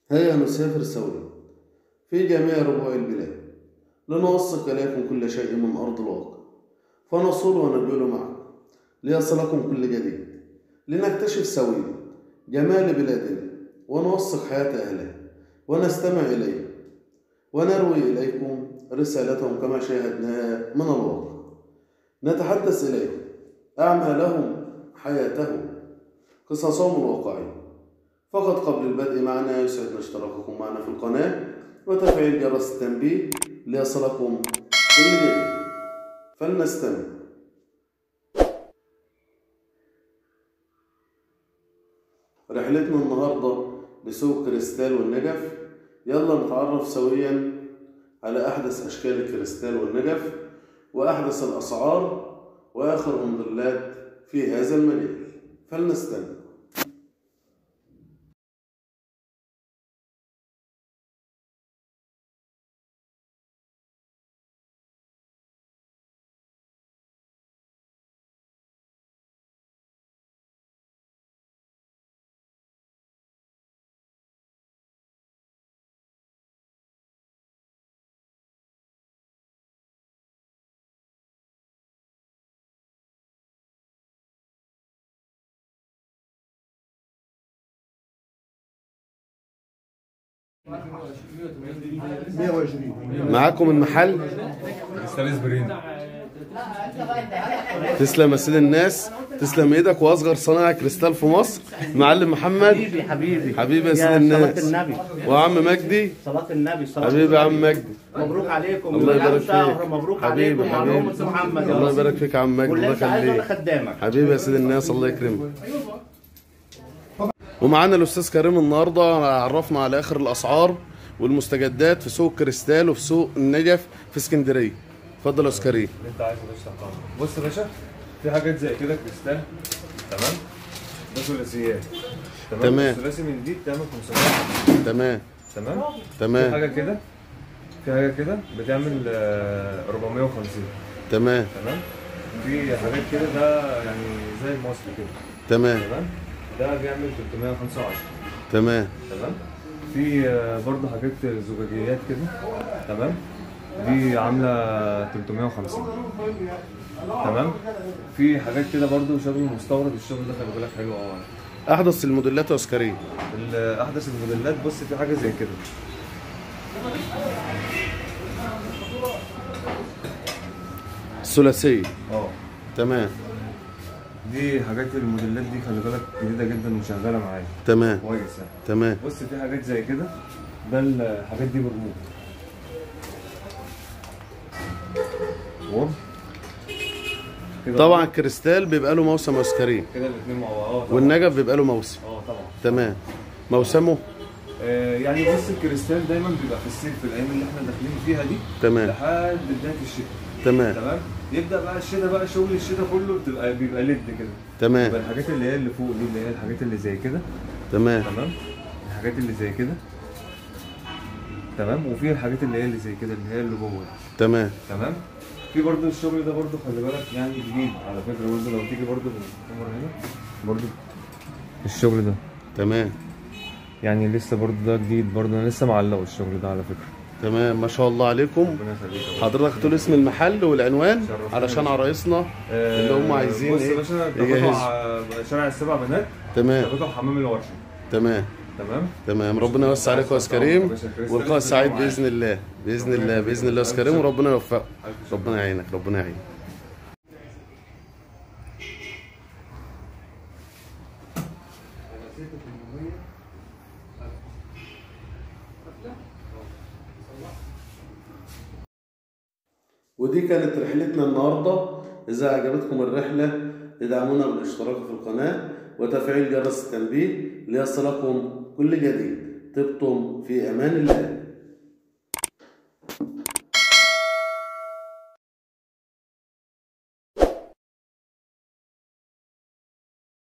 هيا نسافر سويا في جميع ربوع البلاد لنوثق إليكم كل شيء من أرض الواقع فنصول ونجول معكم ليصلكم كل جديد لنكتشف سويا جمال بلادنا ونوثق حياة أهلها ونستمع إليهم ونروي إليكم رسالتهم كما شاهدناها من الواقع نتحدث إليكم أعمالهم حياتهم قصصهم الواقعية فقط قبل البدء معنا يسعدنا اشتراككم معنا في القناة وتفعيل جرس التنبيه ليصلكم كل جديد فلنستمع رحلتنا النهاردة لسوق كريستال والنجف يلا نتعرف سويا على أحدث أشكال الكريستال والنجف وأحدث الأسعار وآخر الموديلات في هذا المجال فلنستمع معاكم المحل ستانلس برين تسلم يا سيد الناس تسلم ايدك واصغر صنايع كريستال في مصر المعلم محمد حبيبي حبيبي حبيبي يا سيد صلاة الناس النبي وعم مجدي صلاة النبي صلاة حبيبي يا النبي. عم مجدي مبروك عليكم الله يا يبارك شهر فيك. مبروك حبيبي، عليكم حبيبي. وعلى أمة محمد يا الله رب. يبارك فيك يا عم مجدي واللي الله انت عايزه انا يخليك خدامك حبيبي يا سيد الناس الله يكرمك ومعانا الاستاذ كريم النهارده عرفنا على اخر الاسعار والمستجدات في سوق كريستال وفي سوق النجف في اسكندريه اتفضل يا استاذ كريم اللي انت عايزه باشا طبعا بص يا باشا في حاجات زي كده كريستال تمام ده ثلاثيات تمام تمام. الثلاثي من دي بتعمل 550 تمام تمام في تمام حاجه كده في حاجه كده بتعمل آه، 450 تمام تمام في حاجات كده ده يعني زي المصري كده تمام تمام ده بيعمل 325 تمام تمام في آه، برضه حاجات زجاجيات كده تمام دي عامله 350 تمام في حاجات كده برضه شغل مستورد الشغل ده خلي بالك حلو قوي احدث الموديلات يا استاذ كريم احدث الموديلات بص في حاجه زي كده الثلاثيه اه تمام دي حاجات الموديلات دي خلي بالك جديده جدا وشغاله معايا تمام كويس يعني تمام بص في حاجات زي كده ده الحاجات دي برموز وورم كده طبعا الكريستال بيبقى له موسم يا استاذ كريم كده الاثنين مع بعض اه طبعا والنجف بيبقى له موسم اه طبعا تمام موسمه آه يعني بص الكريستال دايما بيبقى في الصيف في الايام اللي احنا داخلين فيها دي تمام لحد بدايه الشتاء تمام تمام يبدا بقى الشتاء بقى شغل الشتاء كله بتبقى بيبقى ليد كده تمام يبقى الحاجات اللي هي اللي فوق دي اللي هي الحاجات اللي زي كده تمام تمام الحاجات اللي زي كده تمام وفي الحاجات اللي هي اللي زي كده اللي هي اللي جوه تمام تمام في برضه الشغل ده برضه خلي بالك يعني جديد على فكره برضه لو تيجي برضه بالكاميرا هنا برضه الشغل ده تمام يعني لسه برضه ده جديد برضه انا لسه معلقه الشغل ده على فكره تمام ما شاء الله عليكم ربنا يخليك يا رب. حضرتك تقول اسم المحل والعنوان شرفتني. علشان عرايسنا اللي هم عايزين بص يا ايه باشا يجهزوا. تقاطع شارع السبع بنات تمام تقاطع حمام الورشه تمام تمام تمام ربنا يوسع عليك يا استاذ كريم والقاء سعيد باذن الله باذن الله باذن الله يا استاذ كريم وربنا يوفقك ربنا يعينك ربنا يعينك ودي كانت رحلتنا النهارده اذا عجبتكم الرحله ادعمونا بالاشتراك في القناه وتفعيل جرس التنبيه ليصلكم كل جديد طبتم في امان الله